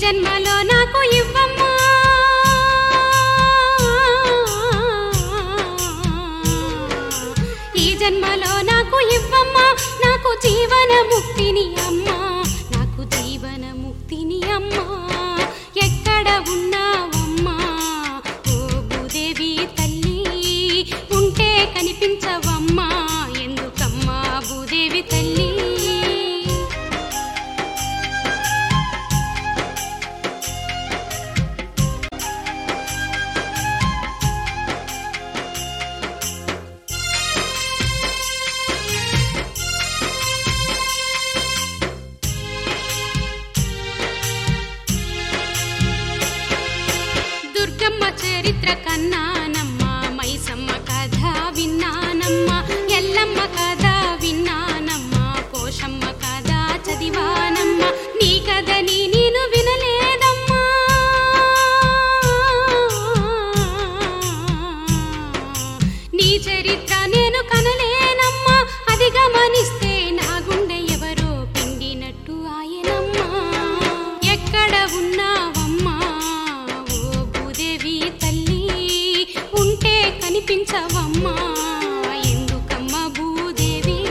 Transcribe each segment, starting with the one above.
జన్మలో నాకు ఇవ్వమ్మా ఈ జన్మలో నాకు ఇవ్వమ్మా నాకు జీవన ముక్తిని అమ్మా నాకు జీవన ముక్తిని అమ్మా ఎక్కడ ఉన్నావమ్మా ఓ భూదేవి తల్లి ఉంటే కనిపించవమ్మా ఎందుకమ్మా భూదేవి తల్లి దుర్గమ్మ చరిత్ర కన్నానమ్మ మైసమ్మ కథ విన్నానమ్మ ఎల్లమ్మ కథ విన్నానమ్మ పోషమ్మ కథ చదివానమ్మ నీ కథని నేను వినలేదమ్మా నీ చరిత్ర నేను కనలేనమ్మా అది గమనిస్తే నా గుండె ఎవరో పిండినట్టు ఆయనమ్మా ఎక్కడ ఉన్నావమ్మా ఓ భూదేవి తల్లి ఉంటే కనిపించవమ్మా ఎందుకమ్మ భూదేవి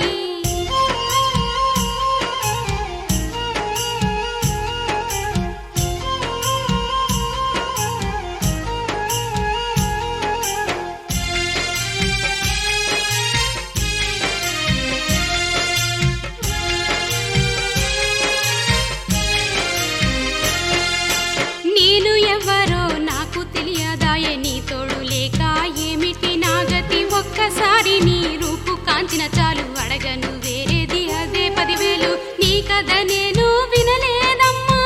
నేను ఎవరో నాకు తెలియదాయే నీ తోడు లేక ఏమిటి నాగతి ఒక్కసారి నీ రూపు కాంచిన చాలు అడగను వేరేది అదే పదివేలు నీ కథ నేను వినలేదమ్మా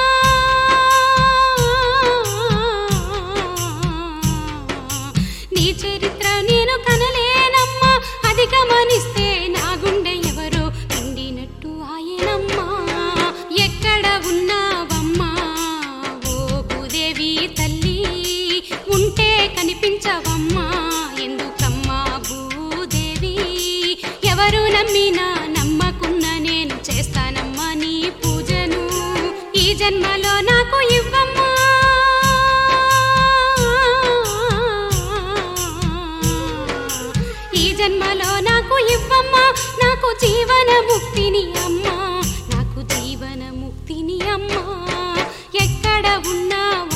నీ చరిత్ర నేను కనలేనమ్మా అది గమనిస్తే నా గుండె ఎవరో నిండినట్టు ఆయనమ్మా ఎక్కడ ఉన్నావమ్మా ఓ భూదేవి తల్లి ఉంటే కనిపించవమ్మా ఎందుకమ్మా భూదేవి ఎవరు నమ్మినా నమ్మకున్న నేను చేస్తానమ్మా నీ పూజను ఈ జన్మలో నాకు ఇవ్వమ్మా ఈ జన్మలో నాకు ఇవ్వమ్మా నాకు జీవన ముక్తిని అమ్మా నాకు జీవన ముక్తిని అమ్మా ఎక్కడ ఉన్నావు